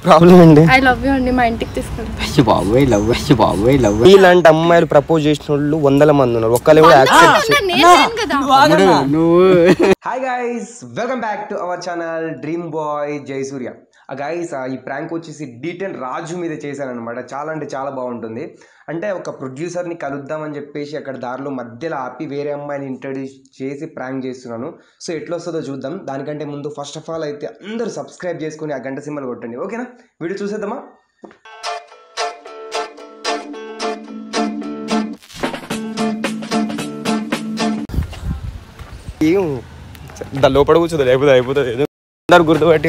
Problem అండి I love you అండి మా ఇంటికి తీసుకెళ్ళి అయ్యి బాబోయ్ లవ్ అయ్యి బాబోయ్ లవ్ ఇలాంటి అమ్మాయిలు ప్రపోజ్ చేసిన వాళ్ళు వందల మంది ఉన్నారు ఒక్కళ్ళు కూడా యాక్సెప్ట్ కదా నువ్వు hi guys welcome back to our channel dream boy Jayasurya ఆ గైస్ ఈ ప్రాంక్ వచ్చేసి డీటెయిల్ రాజు మీద చేశానమాట చాలా అంటే చాలా బాగుంటుంది అంటే ఒక ప్రొడ్యూసర్ని కలుద్దామని చెప్పేసి అక్కడ దారిలో మధ్యలో ఆపి వేరే అమ్మాయిని ఇంట్రడ్యూస్ చేసి ప్రాంక్ చేస్తున్నాను సో ఎట్లా వస్తుందో చూద్దాం దానికంటే ముందు ఫస్ట్ ఆఫ్ ఆల్ అయితే అందరూ సబ్స్క్రైబ్ చేసుకుని ఆ గంట సింబల్ కొట్టండి ఓకేనా వీడియో చూసేద్దామా ఏం దాని లోపల కూర్చోదు లేకపోతే అయిపోతుంది ఏదో అందరు గుర్తుపట్టి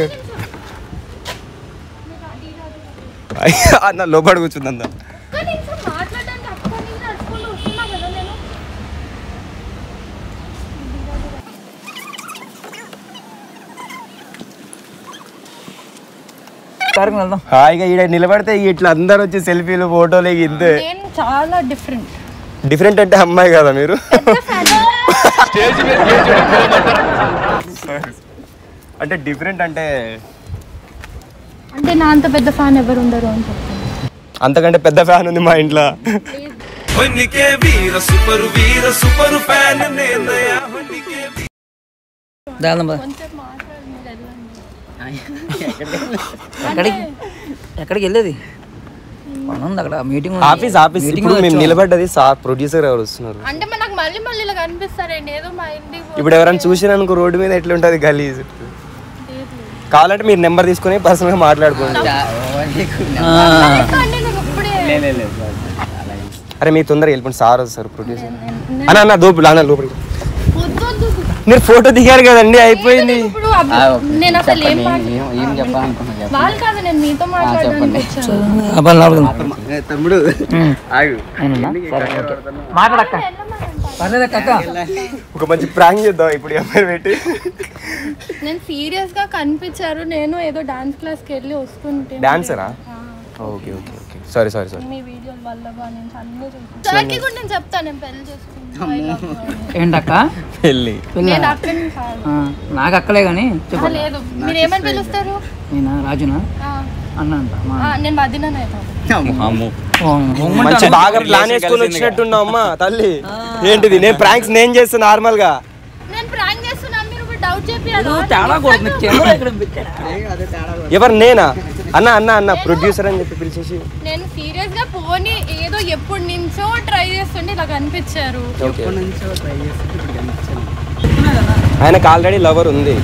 నా లోపల కూర్చుంది అందా మాట్లాడడానికి అక్కడి నుంచి నడుచుకుంటూ వస్తున్నా కదా నేను వెళ్దాం హాయిగా ఈడ నిలబడితే ఇట్లా అందరు వచ్చి సెల్ఫీలు ఫోటోలు ఇంతే నేను చాలా డిఫరెంట్ డిఫరెంట్ అంటే అమ్మాయి కదా మీరు అంటే డిఫరెంట్ అంటే అంటే నా అంత పెద్ద ఫ్యాన్ ఎవరు ఉండరు అని చెప్తాను అంతకంటే పెద్ద ఫ్యాన్ ఉంది మా ఇంట్లో ಹೊನ್ನಿಕೆ ವೀರ ಸೂಪರು ವೀರ ಸೂಪರು ಫ್ಯಾನ್ ನೇಂದಯ ಹೊನ್ನಿಕೆ వెళ్దాం పద. కొంచెం మాట్లాడి మీరు వెళ్ళండి ఎక్కడికి ఎక్కడికి వెళ్ళేది పని ఉంది అక్కడ మీటింగ్ ఉంది. ఆఫీస్ ఆఫీస్ మీటింగ్ ఇప్పుడు మీద మేము వచ్చాం. నిలబడ్డది సార్ ప్రొడ్యూసర్ ఎవరు వస్తున్నారు అంటే మనకు మళ్ళీ మళ్ళీ ఇలా కనిపిస్తారండి ఏదో మా ఇంటి ఇప్పుడు ఎవరైనా చూసిరనుకో రోడ్డు మీద ఎట్లా ఉంటుంది గలీజ్ కావాలంటే మీరు నెంబర్ తీసుకొని పర్సనల్గా మాట్లాడుకోండి ఆ, అంటే నాకు ఇప్పుడే అరే మీ తొందరగా వెళ్ళిపోండి సార్ వస్తారు ప్రొడ్యూసర్ అన్న అన్న దోపు అన్న లోపలి వద్దు వద్దు వద్దు. మీరు ఫోటో దిగారు కదండి అయిపోయింది ఇప్పుడు అబ్బ- నేను అసలు ఏం మాట్లా- ఏం ఏం చెప్పాలనుకున్నా చెప్ప వాళ్ళు కాదు నేను మీతో మాట్లాడడానికి వచ్చాను ఆ పని లోపలికి వెళ్దాం. తమ్ముడు ఉమ్. ఆగు అవునన్నా? సరే, ఓకే. మాట్లాడక్క పర్లేదు అక్క ఒక మంచి ప్రాంక్ చేద్దాం ఇప్పుడు ఎవరు పెట్టి నేను సీరియస్ గా కనిపించారు నేను ఏదో డాన్స్ క్లాస్ కి వెళ్ళి వస్తుంటే డాన్సరా ఆ, okay okay okay sorry sorry sorry మీ వీడియోల వల్ల బా నేను అన్నీ చూసాను సార్కి కూడా నేను చెప్తాను నేను పెళ్లి చేసుకుంటాను I love you అని. ఏంటక్క వెళ్ళి నేను అక్కడిని కాదు ఆ, నాకు అక్కలే కానీ చెప్పు ఆ, లేదు మీరు ఏమని పిలుస్తారు నేనా రాజునా ఆ, అన్న అంట మా ఆ, నేను మదినని అవుతాను ఓ, ఉమ్మంట మంచి బాగా ప్లాన్ వేసుకొని వచ్చినట్టున్నావు అమ్మా తల్లి ఏంటిది నేను ప్రాంక్స్ నేను చేస్తాను నార్మల్ గా నేను ప్రాంక్ చేస్తున్నా మీరు ఇప్పుడు డౌట్ చెప్పి తేడా కొడుతుంది కెమెరా ఇక్కడ పెట్టాడు. ఎవరు నేనా అన్న అన్న అన్న ప్రొడ్యూసర్ అని చెప్పి పిలిచేసి నేను సీరియస్ గా పోనీ ఏదో ఎప్పటి నుంచో ట్రై చేస్తుంటే ఇలా కనిపించారు ఓకే ఆయనకు ఆల్రెడీ లవర్ ఉంది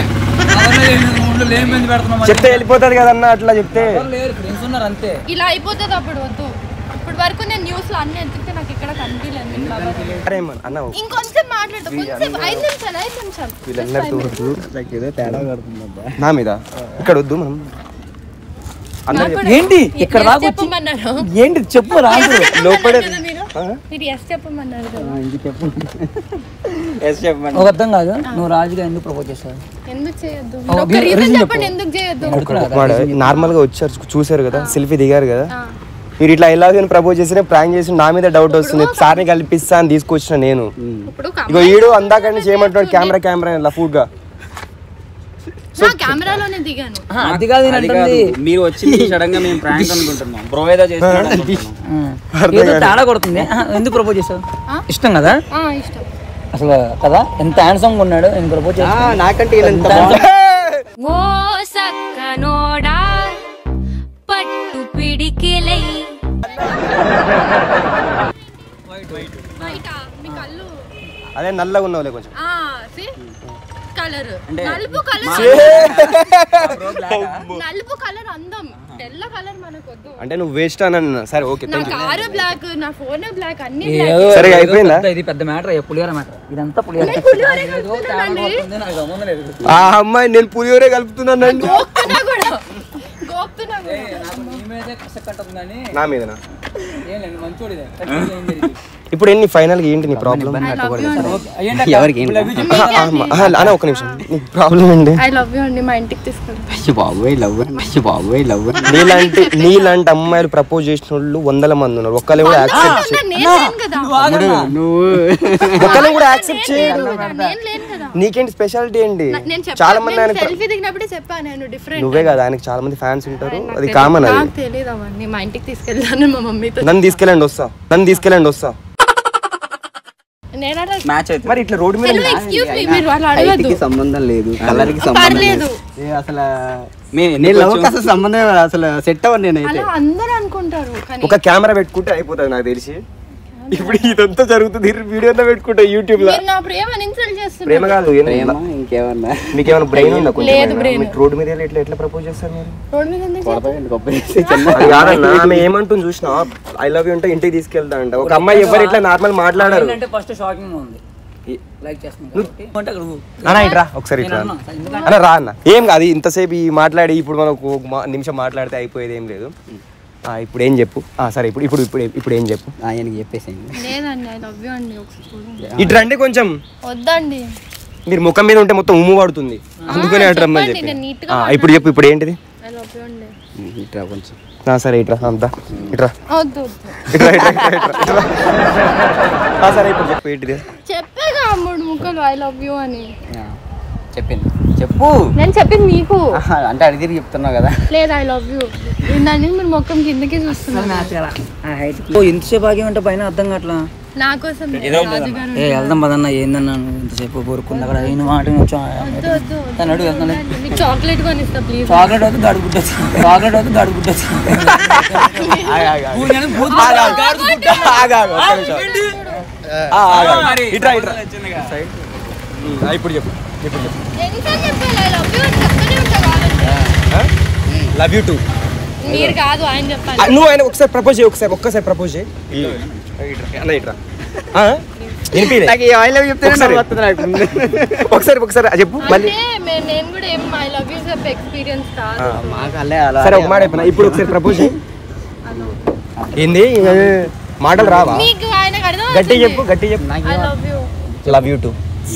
చెప్తే వెళ్ళిపోతుంది కదన్న అట్లా చెప్తే లేరు ఫ్రెండ్స్ ఉన్నారు అంతే ఇలా అయిపోతుంది అప్పుడు వద్దు ఇప్పుడు వరకు నేను న్యూస్ లో అన్ని ఎత్తితే నాకు ఇక్కడ కనిపించలేదు మీకు lover అని. అరే అమ్మ, అన్న ఇంకొంచెం మాట్లాడతా కొంచెం ఐదు నిమిషాలు ఐదు నిమిషాలు వీళ్ళందరితో వద్దు ఏదో తేడా పడుతుందబ్బా నా మీద ఇక్కడ వద్దు మనం అందరు నాకు ఏంటి ఇక్కడ yes దాకా వచ్చి చెప్పమన్నారు ఏంటి చెప్పు రాజు లోపడే కదా మీరు మీరు ఎస్ చెప్పమన్నారు కదా ఇంక చెప్పు ఎస్ చెప్పండి ఒక అర్థం కాదు నువ్వు రాజుగా ఎందుకు ప్రపోజ్ చేస్తావు ఎందుకు చేయొద్దు ఓ, ఒక reason రీజన్ చెప్పు. చెప్పండి ఎందుకు చేయొద్దు ఒక మాట నార్మల్ గా వచ్చారు చూసారు కదా సెల్ఫీ దిగారు కదా ఆ. మీరు ఇట్లా ఎలా ప్రపోజ్ చేసి ప్రాంక్ చేసి నా మీద డౌట్ వస్తుంది సార్ని కల్పిస్తా అని తీసుకొచ్చిన నేను ఇప్పుడు ఒక ఇగో ఈడు అందాక నుంచి ఏమంటున్నాడు కెమెరా కెమెరా ఇలా ఫుడ్ గా నా కెమెరాలోనే దిగాను ఆ, అది కాదు నేను అది కాదు అంటుంది మీరు వచ్చింది సడన్ గా మేము ప్రాంక్ అనుకుంటున్నాం బ్రో ఏదో చేస్తున్నాడు అనుకుంటున్నాం. ఆ, ఏదో తేడా కొడుతుంది ఆ, ఎందుకు ప్రపోజ్ చేస్తావు ఆ? ఇష్టం కదా ఆ, ఇష్టం అసలు కదా ఎంత హ్యాండ్సమ్ ఉన్నాడు నేను ప్రపోజ్ ఆ, చేస్తాను నాకంటే ఈయన ఎంత ఓ సక్కనోడా పట్టు పిడికిలై బయట మీ కళ్ళు అదే నల్లగా ఉన్నావులే కొంచెం ఆ see? కలర్ నలుపు కలర్ నలుపు కలర్ అందం తెల్ల కలర్ మనకొద్దు అంటే నువ్వు వేస్ట్ అని అన్నా సరే ఓకే నా థ్యాంక్ యూ కారు బ్లాక్ నా ఫోన్ బ్లాక్ అన్ని ఏదో- సరే, ఏదో అయిపోయిందా? పెద్ద- ఇది పెద్ద మ్యాటర్ పులిహోర మ్యాటర్ ఇదంతా పులిహోర పులిహోరే ఏదో తేడా కలుపుతున్నానండి. కొడుతుంది, నాకు సంబంధం లేదు. ఆ అమ్మాయి నేను పులిహోరే కలుపుతున్నానండి గోపుతున్నా కూడా గోపుతున్నా కూడా నాకు నీ మీదే కస కట్టుకుందని నా మీదనా ఏం లేదు మంచోడిదే ఖచ్చితంగా ఏం జరిగింది. ఇప్పుడు ఏంటి ఫైనల్ గా ఏంటి నీ ప్రాబ్లం ఓకే, అయ్యండి అక్క. ఎవరికి ఏంటి? ఇలా విజయం అన్న ఒక నిమిషం నీ ప్రాబ్లం ఏంటి ఐ లవ్ యూ అండి మా ఇంటికి తీసుకెళ్ళి అయ్యి బాబోయ్ లవ్ అయ్యి బాబోయ్ లవ్ నీలాంటి నీలాంటి అమ్మాయిలు ప్రపోజ్ చేసిన వాళ్ళు వందల మంది ఉన్నారు ఒక్కళ్ళు కూడా యాక్సెప్ట్ నేను లేను కదా నువ్వు ఒక్కళ్ళు కూడా యాక్సెప్ట్ చేయరు నేను లేను కదా నీకేంటి స్పెషాలిటీ ఏంటి నా- నేను చాలా మంది చెప్పాను ఆయన సెల్ఫీ దిగినప్పుడే చెప్పాను నేను డిఫరెంట్ నువ్వే కదా ఆయనకి చాలా మంది ఫ్యాన్స్ ఉంటారు అది కామన్ అది నాకు తెలియదు అవన్నీ మా ఇంటికి తీసుకెళ్ళాను మా మమ్మీతో నన్ను తీసుకెళ్ళండి వస్తా నన్ను తీసుకెళ్ళండి వస్తా నేను అలా మ్యాచ్ అయితే మరి ఇట్లా రోడ్డు మీద ఎక్స్క్యూజ్ మీ మీరు అలా అడగద్దు కి సంబంధం లేదు కలర్ కి సంబంధం పర్లేదు ఏ అసలు మీ నేను లవ్ అసలు సంబంధం లేదు. అసలు సెట్ అవ్వను నేనైతే అలా అందరూ అనుకుంటారు కానీ ఒక కెమెరా పెట్టుకుంటే అయిపోతుంది నాకు తెలిసి ఇప్పుడు ఇదంతా జరుగుతుంది వీడియోలో పెట్టుకుంటా యూట్యూబ్ లో మీరు నా ప్రేమని ఇన్సల్ట్ ప్రేమ చేస్తున్నారు కాదు ఏం- ప్రేమ ఇంకేమన్నా మీకేమైనా బ్రెయిన్ ఉందా కొంచెం లేదు అయినా? brain. మీకు రోడ్డు మీద వెళ్ళి ఎట్లా ఎట్లా ప్రపోజ్ చేస్తారు మీరు రోడ్ మీద ఎందుకు కొడతాయండి గొప్ప చేసి చిన్న అది కాదన్నా ఆమె ఏమంటుంది చూసినా ఐ లవ్ యూ అంటే ఇంటికి తీసుకెళ్తా అంట ఒక అమ్మాయి ఎవరు ఇట్లా నార్మల్ మాట్లాడారు అంటే ఫస్ట్ షాకింగ్ ఉంది లైక్ చేస్తుంది కాబట్టి అంటే అక్కడ ఊ- అన్న ఇట్రా ఒకసారి ఇట్రా నేను అన్నా, ఎందుకంటే అన్న రా అన్న ఏం కాదు ఇంతసేపు ఈ మాట్లాడి ఇప్పుడు మనకు ఒక మా- నిమిషం మాట్లాడితే అయిపోయేది ఏం లేదు ఆ, ఇప్పుడు ఏం చెప్పు ఆ, సరే ఇప్పుడు ఇప్పుడు ఇప్పుడు ఇప్పుడు ఏం చెప్పు ఆయనకి చెప్పేసేయండి లేదండి ఐ లవ్ యూ అండి ఒకసారి ఇటు రండి కొంచెం వద్దండి మీరు ముఖం మీద ఉంటే మొత్తం ఉమ్ము పడుతుంది అందుకనే అటు రమ్మని చెప్పండి, చెప్పి నేను neat గా ఆ, ఇప్పుడు చెప్పు ఇప్పుడు ఏంటిది ఐ లవ్ యూ అండి ఇట్రా కొంచెం ఆ, సరే ఇట్రా అంతా ఇట్రా వద్దు వద్దు ఇట్రా ఇట్రా ఇట్రా ఇట్రా ఇట్రా. ఆ, సరే ఇప్పుడు చెప్పు ఏంటిది చెప్పేగా మూడు ముక్కలు ఐ లవ్ యూ అని యా. చెప్పింది చెప్పు నేను చెప్పింది నీకు ఆహా, అంటే అడిగి తిరిగి చెప్తున్నావు కదా లేదు ఐ లవ్ యూ దాన్ని మీరు మొక్కం కిందకి చూస్తున్నారు మ్యాచ్ కదా ఆ హైట్ ఓ ఇంతసేపు ఆగి ఉంటే పైన అర్థం కావట్లా నా కోసం రాజుగారు ఏ వెళ్దాం పదన్నా ఏందన్నా నువ్వు ఇంతసేపు కోరుకుంది అక్కడ అయిన మాట వచ్చా వద్దు వద్దు తను అడుగు వెళ్తాను మీకు చాక్లెట్ కొని ఇస్తా ప్లీజ్ చాక్లెట్ వద్దు గాడు గుడ్డొచ్చు చాక్లెట్ వద్దు గాడు గుడ్డొచ్చు ఆ, ఆగు, ఆగు. ఇట్రా ఇట్రా సైడ్. ఉమ్, ఆ, ఇప్పుడు చెప్పు ఇప్పుడు చెప్పు ఎన్నిసార్లు చెప్పాలి ఐ లవ్ యూ అని చెప్తూనే ఉంటా కావాలంటే లవ్ యూ టూ మీరు కాదు ఆయన చెప్పాలి నువ్వు ఆయన ఒకసారి ప్రపోజ్ చేయి ఒకసారి ఒక్కసారి ప్రపోజ్ చేయి ఇట్రా, అన్న ఇట్రా ఆ? వినిపిలే నాకు ఈ ఆయిల్ చెప్తే ఒకసారి. వస్తుంది నాకు ఒకసారి ఒకసారి ఆ చెప్పు మళ్ళీ అంటే మే- నేను కూడా ఏం ఐ లవ్ యూ చెప్పే ఎక్స్పీరియన్స్ కాదు మాకు అల్లే అలా సరే ఒక మాట చెప్పిన ఇప్పుడు ఒకసారి ప్రపోజ్ చేయి ఏంది ఏ, మాటలు రావా మీకు ఆయనకు అర్థం గట్టి చెప్పు గట్టి చెప్పు I love you love you too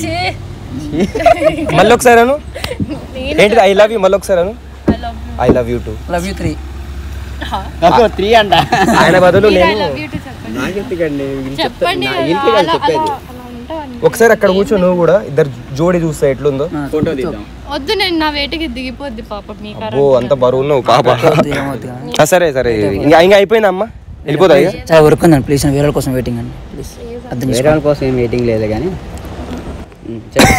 మళ్ళీ ఒకసారి అను ఏంటిది ఐ లవ్ యూ మళ్ళీ ఒకసారి అను I love you I love you two love you three three అంట ఆయన బదులు ఐ నేను లవ్ యూ టు చెప్పండి నాకు ఎందుకండి చెప్పండి నా అలా ఇంటికి వెళ్ళి అలా చెప్పేది అలా ఉంటావని ఒకసారి అక్కడ కూర్చో నువ్వు కూడా ఇద్దరు జోడి చూస్తా ఎట్లుందో ఫోటో తీద్దాం వద్దు నేను నా వేటికి దిగిపోద్ది పాప మీకు ఓ అంత బరువు ఉన్నావు పాప ఏమవుతుంది కానీ ఆ, సరే సరే ఇంకా ఇంకా అయిపోయిందా అమ్మా వెళ్ళిపోతా ఇక చాలా వర్క్ ఉందండి ప్లీజ్ వేరే వాళ్ళ కోసం వెయిటింగ్ అండి ప్లీజ్ అర్థం వేరే వాళ్ళ కోసం ఏం వెయిటింగ్ లేదు కానీ ఉమ్, చెప్పు.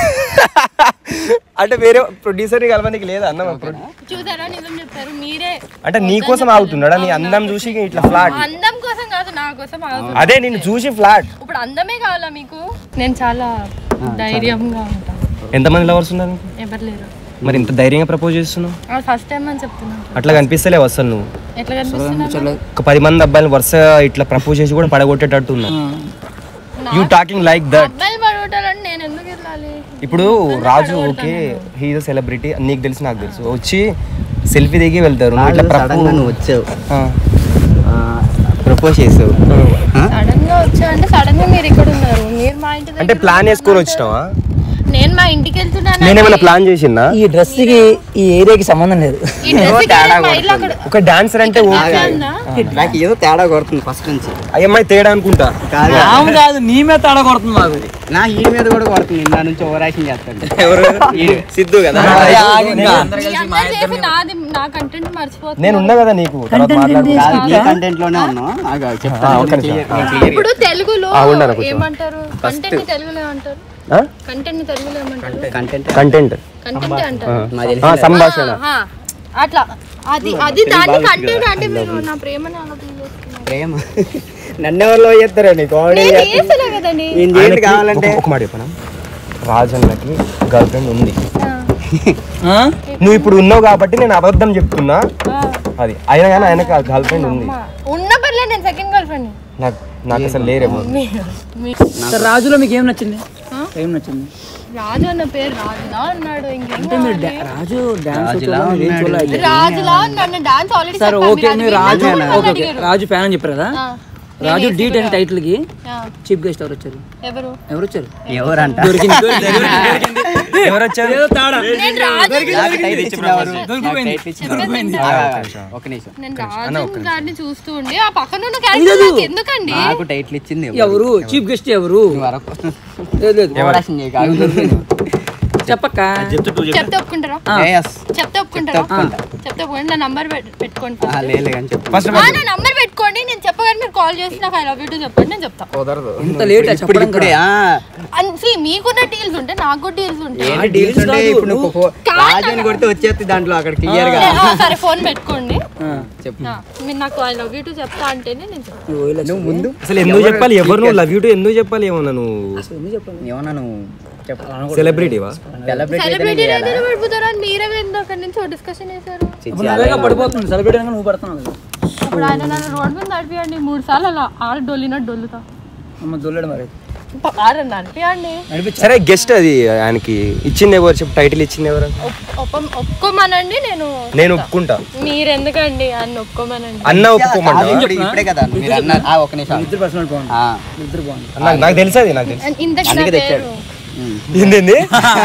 అంటే వేరే ప్రొడ్యూసర్ కలవనికి లేదా అన్న మా ప్రొ- చూసారా నిజం చెప్పారు మీరే అంటే నీ కోసం ఆగుతున్నాడా నీ అందం చూసి ఇట్లా ఫ్లాట్ అందం కోసం కాదు నా కోసం ఆగుతున్నా. అదే నిన్ను చూసి ఫ్లాట్ ఇప్పుడు అందమే కావాలా మీకు నేను చాలా ధైర్యంగా ఉంటాను ఎంతమంది లవర్స్ ఉన్నారు ఎవరు లేరు మరి ఇంత ధైర్యంగా ప్రపోజ్ చేస్తున్నావు ఫస్ట్ టైం అని చెప్తున్నాను అట్లా కనిపిస్తలేవు అసలు నువ్వు ఎట్లా కనిపిస్తున్నా ఒక పది మంది అబ్బాయిలు వరుస ఇట్లా ప్రపోజ్ చేసి కూడా పడగొట్టేటట్టు ఉన్నావు యూ టాకింగ్ లైక్ దట్ అబ్బాయిలు పడగొట్టాలని నేను ఎందుకు వెళ్ళాలి ఇప్పుడు రాజు ఓకే హీఈ్ సెలబ్రిటీ నీకు తెలుసు నాకు తెలుసు వచ్చి సెల్ఫీ దిగి వెళ్తారు నువ్వు ఇట్లా సడన్ గా ప్రపో- నువ్వు వచ్చావు ఆ. ప్రపోజ్ చేసావు సడన్ గా వచ్చా అంటే సడన్ గా మీరు ఇక్కడ ఉన్నారు మీరు మా ఇంటి అంటే దగ్గర ప్లాన్ వేసుకొని వచ్చినావా నేను మా ఇంటికి వెళ్తున్నాను నేనేమైనా ప్లాన్ చేసిందా ఈ డ్రెస్ కి ఈ ఏరియాకి సంబంధం లేదు ఈ డ్రెస్ కి నేను మా ఇల్లు అక్కడ ఒక డాన్సర్ అంటే ఓకే అన్నా? నాకు ఏదో తేడా కొడుతుంది ఫస్ట్ నుంచి అమ్మాయి తేడా అనుకుంటా కాదు ఆమె కాదు నీ మీద తేడా కొడుతుంది మాకు నా ఈ మీద కూడా కొడుతుంది నా నుంచి ఓవర్ యాక్షన్ చేస్తాడు ఎవరు సిద్ధు కదా అదే ఆగి ఇంకా. మీ అందరు చేసి నాది నా కంటెంట్ మర్చిపోతుంది నేను ఉన్నా కదా నీకు తర్వాత మాట్లాడుకుందాం. కాదు నీ కంటెంట్ లోనే ఉన్నాం ఆగు, ఆగు, చెప్తాను ఒక్క నిమిషం. Clear- నేను clear ఇప్పుడు తెలుగులో ఆ, ఉండను కొంచెం. ఏమంటారు కంటెంట్ ని తెలుగులో ఏమంటారు ఆ? కంటెంట్ ని తెలుగులో ఏమంటారు కంటెంట్ కంటెంట్ కంటెంట్ అంటారు నాకు తెలిసి ఆ, సంభాషణ ఆ, అట్లా అది అది దాన్ని కంటెంట్ అంటే మీరు నా ప్రేమని అలా feel చేస్తున్నారు. ప్రేమ నన్ను ఎవరిలో చేస్తారండి కామెడీ నేను చేస్తున్నా కదండి ఏం చేయండి ఆయనకి కావాలంటే ఒక- ఒక మాట చెప్పనా రాజన్నకి గర్ల్ ఫ్రెండ్ ఉంది ఆ? నువ్వు ఇప్పుడు ఉన్నావు కాబట్టి నేను అబద్ధం చెప్తున్నా ఆ, అది అయినా కానీ ఆయనకి గర్ల్ ఫ్రెండ్ ఉంది అమ్మా. ఉన్న పర్లేదు నేను సెకండ్ గర్ల్ ఫ్రెండ్ నాకు నాకు అసలు లేరేమో సార్ రాజులో మీకు ఏం నచ్చింది ఏం నచ్చింది రాజు అన్న పేరు రాజులా ఉన్నాడు ఇంకేం అంటే మీరు డా- రాజు డాన్స్ చూడాలి రాజులా ఉన్నాడు డాన్స్ ఆల్రెడీ సార్ ఓకే మీరు Raju okay okay Raju fan అని చెప్పారు కదా రాజు డీ టెన్ టైటిల్ కి చీఫ్ గెస్ట్ ఎవరు వచ్చారు ఎవరు ఎవరు వచ్చారు ఎవరంట దొరికింది దొరికింది, దొరికింది. ఎవరు వచ్చారు ఏదో తేడా నేను రాజు నాకు టైటిల్ ఇచ్చిన ఎవరు? దొరికిపోయింది. నాకు టైటిల్ ఇచ్చిన ఎవరు? ఒక నిమిషం నేను రాజు గారిని చూస్తూ ఉండి ఆ పక్కన ఉన్న క్యారెక్టర్ నాకు ఎందుకండి నాకు టైటిల్ ఇచ్చింది ఎవరు చీఫ్ గెస్ట్ ఎవరు నువ్వు అరకు. లేదు లేదు ఓవర్ యాక్షన్ చేయకు, ఆగు, దొరికింది. చెప్పక్క చెప్తే ఒప్పుకుంటారా చెప్తే ఒప్పుకుంటారా చెప్తే ఒప్పుకోండి నా నంబర్ పెట్టుకోండి first. లేదు కానీ చెప్పు ఫస్ట్ ఆ, నా నంబర్ పెట్టుకోండి నేను చెప్పగానే మీరు కాల్ చేసి నాకు ఐ లవ్ యూ టు చెప్పండి నేను చెప్తా కుదరదు ఇంత లేట్ ఇప్పుడు చెప్పడం ఇప్పుడే కదా. ఆ, see, మీకున్న డీల్స్ ఉంటే నాకు డీల్స్ ఉంటాయి ఏంటి డీల్స్ ఉంటే కాదు, ఇప్పుడు నువ్వు ఫో- రాజు అని కొడితే వచ్చేస్తుంది దాంట్లో అక్కడ క్లియర్ గా ఆ, సరే ఫోన్ పెట్టుకోండి ఆ, చెప్పు ఆ, మీరు నాకు ఐ లవ్ యూ టు చెప్తా అంటేనే నేను చెప్తాను నువ్వు పోయి లక్ష్మి. నువ్వు ముందు అసలు ఎందుకు చెప్పాలి ఎవరు నువ్వు లవ్ యూ టు ఎందుకు చెప్పాలి ఏమన్నా నువ్వు అసలు ఎందుకు చెప్పాలి ఏమన్నా నువ్వు చెప్పు సెలబ్రిటీవా సెలబ్రిటీ సెలబ్రిటీ అయితే పడిపోతారా అని మీరే ఎందుకు అక్కడి నుంచి డిస్కషన్ చేశారు ఇప్పుడు నల్లగా పడిపోతుంది సెలబ్రిటీ అనగా నువ్వు పడుతున్నావు కదా ఇప్పుడు ఆయన నన్ను రోడ్ మీద నడిపియండి మూడు సార్లు అలా ఆరు డొల్లినట్టు డొల్లుతా అమ్మ దొల్లడు మరి ఆరు నడిపియండి సరే గెస్ట్ అది ఆయనకి ఇచ్చింది ఎవరు చెప్పు టైటిల్ ఇచ్చింది ఎవరు ఒప్- ఒప్పం ఒప్పుకోమనండి నేను నేను ఒప్పుకుంటా మీరు ఎందుకండి అని ఒప్పుకోమనండి అన్న ఒప్పుకోమంటా ఇప్పుడు ఇప్పుడే కదా మీరు అన్నారు ఆ, ఒక్క నిమిషం ఇద్దరు పర్సనల్ బాగుంది ఆ, ఇద్దరు బాగుంది నాకు నాకు తెలుసు అది నాకు తెలుసు ఇంతకు నా అందుకే తెచ్చాడు. పేరు ఏంది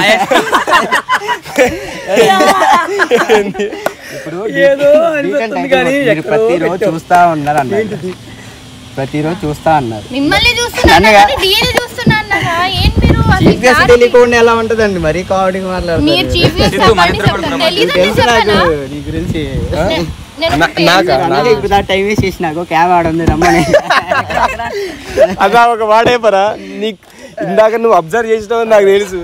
ఇప్పుడు ఏదో డీటెయిల్ అనిపిస్తుంది టైటిల్ కానీ మీరు ఎక్కడో ప్రతిరోజు చూస్తా ఉన్నారు అన్నారు ప్రతిరోజు చూస్తా అన్నారు మిమ్మల్ని చూస్తున్నాను కానీ డీల్ చూస్తున్నాను కదా ఏం మీరు అసలు చీఫ్ గెస్ట్ ఈసారి తెలియకుండా ఎలా ఉంటదండి మరీ కామెడీ మీరు మాట్లాడుతున్నారు చీఫ్ గెస్ట్ చెప్పండి చెప్తాను తెలీదని తెలుసు నాకు చెప్పనా నీ గురించి నే- నేను ఒక నా- పేరు నాకా? చెప్తాను. అందుకే ఇప్పుడు దా టైం వేస్ట్ చేసి నాకు క్యాబ్ ఆడుంది రమ్మని అదా ఒక వాడే పరా నీకు ఇందాక నువ్వు అబ్జర్వ్ చేసినావు నాకు తెలుసు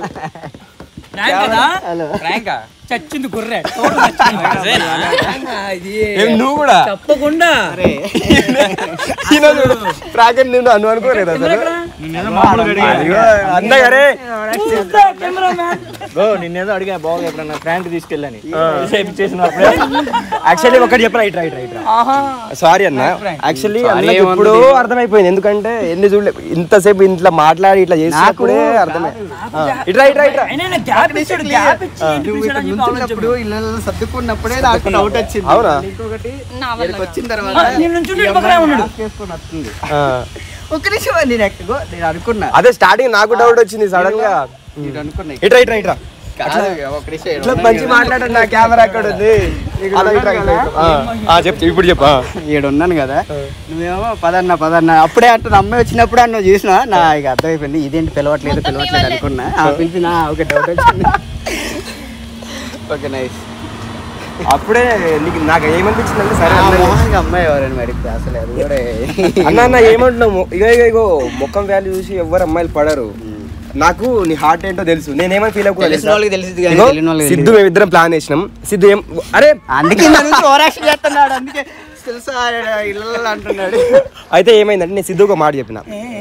ప్రాంకా చచ్చింది గుర్రె తోడు చచ్చింది. ఇది ఏం నువ్వు కూడా తప్పకుండా ఈయన చూడు ప్రాకెట్ నేను అను అనుకోలేదు అసలు అయ్యో, అందగారే నిన్నేదో అడిగా బాగా ఎప్పుడన్నా ఫ్రాంక్ తీసుకెళ్ళని యాక్చువల్లీ ఒకటి చెప్పరా ఇట్రా ఇట్రా ఇట్రా సారీ అన్న యాక్చువల్లీ అన్నకి ఇప్పుడు అర్థమైపోయింది ఎందుకంటే ఎన్ని చూడలే ఇంతసేపు ఇంట్లో మాట్లాడి ఇట్లా చేసినప్పుడే అర్థమైంది ఆ, ఇట్రా ఇట్రా ఇట్రా అయినా గ్యాప్ ఇచ్చాడు గ్యాప్ ఇచ్చి నువ్వు ఇక్కడ నుంచున్నప్పుడు ఇళ్ళ సర్దుకున్నప్పుడే నాకు డౌట్ వచ్చింది అవునా ఇంకొకటి నా వల్ల ఇక్కడికి వచ్చిన తర్వాత నేను నుంచుంటే ఇటు పక్కనే ఉన్నాడు చేసుకొని వస్తుంది ఆ, ఒక్క నిమిషం నేను ఎక్కగో నేను అనుకున్నా అదే స్టార్టింగ్ నాకు డౌట్ వచ్చింది సడన్ గా నేను అనుకున్నా ఇట్రా ఇట్రా ఇట్రా కాదు, ఒక్క నిమిషం ఇట్లా ఈడ మంచి మాట్లాడండి నా కెమెరా అక్కడ ఉంది అలా ఇట్రా, ఇట్రా, ఇట్రా. ఆ, ఆ, చెప్పు ఇప్పుడు చెప్పు ఆ. ఈడ ఉన్నాను కదా నువ్వేమో పదన్న పదన్న అప్పుడే అంటున్నా అమ్మాయి వచ్చినప్పుడు అన్న చూసినా నా ఇక అర్థమైపోయింది ఇదేంటి పిలవట్లేదు మొత్తం పిలవట్లేదు నీ వల్లే. అనుకున్నా ఆ పిలిచిన ఒక డౌట్ వచ్చింది ఓకే నైస్ అప్పుడే నీకు నాకు ఏమనిపించింది అంటే సరే ఆ అన్న మొహానికి అమ్మాయి ఎవరని మరి అసలు అది కూడా అన్న అన్న ఏమంటున్నావు ఇగో ఇగో ఇగో ముఖం వాల్యూ చూసి ఎవరు అమ్మాయిలు పడరు నాకు నీ హార్ట్ ఏంటో తెలుసు నేనేమని ఫీల్ తెలిసిన వాళ్ళకి తెలిసింది కానీ ఇగో, తెలియని వాళ్ళకి సిద్ధు తెలియదు. మేమిద్దరం ప్లాన్ వేసినాం సిద్ధు ఏం అరే అందుకే నన్ను ఓవరాక్షన్ చేస్తున్నాడు అందుకే తెలుసా ఇళ్ళ అంటున్నాడు అయితే ఏమైందంటే నేను సిద్ధుకు ఒక మాట చెప్పిన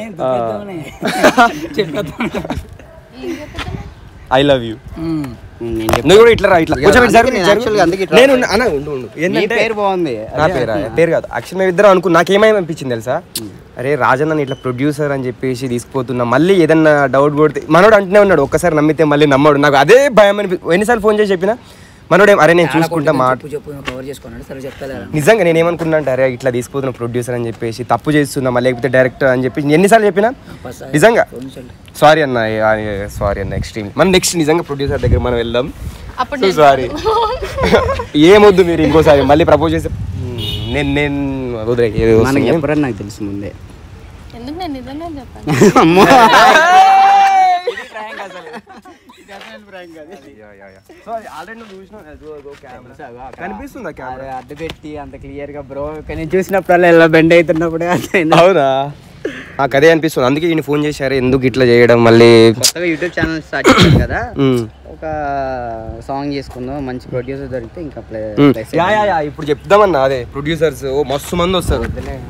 ఐ లవ్ యూ నువ్వు కూడా ఇట్లా రా ఇట్లా ఇక కొంచెం ఇటు జరుగు, అందుకే నేను జరుగు. actually గా అందుకే ఇట్లా నేను ఉన్నా- అన్న ఉండు ఉండు నీ ఏంటంటే పేరు బాగుంది నా పేరు పేరు కాదు యాక్చువల్ మేము ఇద్దరం అనుకున్నా నాకేమనిపించింది తెలుసా అరే రాజన్న ఇట్లా ప్రొడ్యూసర్ అని చెప్పేసి తీసుకుపోతున్నా మళ్ళీ ఏదన్నా డౌట్ కొడితే మనోడు అంటూనే ఉన్నాడు ఒక్కసారి నమ్మితే మళ్ళీ నమ్మడు నాకు అదే భయం అనిపి ఎన్నిసార్లు ఫోన్ చేసి చెప్పినా మనోడు ఏం, అరే నేను చూసుకుంటా మాట చెప్పు చెప్పు నువ్వు కవర్ చేసుకున్నాడు సరే చెప్తా నిజంగా నేను ఏమనుకున్నా అంటే అరే ఇట్లా తీసుకుపోతున్న ప్రొడ్యూసర్ అని చెప్పేసి తప్పు చేస్తున్నా లేకపోతే డైరెక్టర్ అని చెప్పి నేను ఎన్నిసార్లు చెప్పినా నిజంగా సారీ అన్న సారీ అన్న ఎక్స్ట్రీమ్ మనం నెక్స్ట్ నిజంగా ప్రొడ్యూసర్ దగ్గర మనం వెళ్దాం అప్పుడు సో నేను- సారీ ఏమొద్దు మీరు ఇంకోసారి మళ్ళీ ప్రపోజ్ చేస్తే నేను నేను వదిలే ఏదో మనకి వస్తుంది. చెప్పరని నాకు తెలుసు ముందే ఎందుకు నేను నిజంగా చెప్పాను అమ్మో కనిపిస్తుందా కెమెరా అరే అడ్డు పెట్టి అంత క్లియర్ గా బ్రో నేను చూసినప్పుడల్లా ఇలా బెండ్ అవుతున్నప్పుడే అర్థమైంది అవునా నాకు అదే అనిపిస్తుంది అందుకే ఈయన ఫోన్ చేశారు ఎందుకు ఇట్లా చేయడం మళ్ళీ కొత్తగా యూట్యూబ్ ఛానల్ స్టార్ట్ చేశాను కదా మ్మ్. ఒక సాంగ్ చేసుకుందాం మంచి ప్రొడ్యూసర్ దొరికితే ఇంకా play hmm. Yeah yeah yeah ఇప్పుడు చెప్దామన్నా అదే ప్రొడ్యూసర్స్ ఓ మస్తు మంది వస్తారు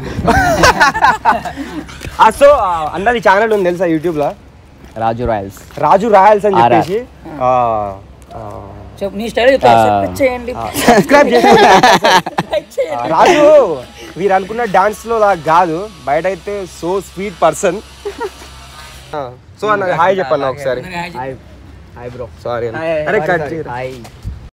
ఆ, సో ఆ, అన్నది ఛానల్ ఉంది తెలుసా యూట్యూబ్ లో రాజు రాయల్స్ రాజు రాయల్స్ అని ఆరా. చెప్పేసి ఆ, ఆ, చెప్పు నీ స్టైల్ చెప్తా Subscribe చేయండి సబ్స్క్రైబ్ చేయండి ఆ, రాజు వీరు అనుకున్న డాన్స్ లో లాగా కాదు బయట అయితే సో స్వీట్ పర్సన్ సో అన్న హాయ్ చెప్పన్న ఒకసారి హాయ్ హాయ్ బ్రో సారీ అరే కట్ హాయ్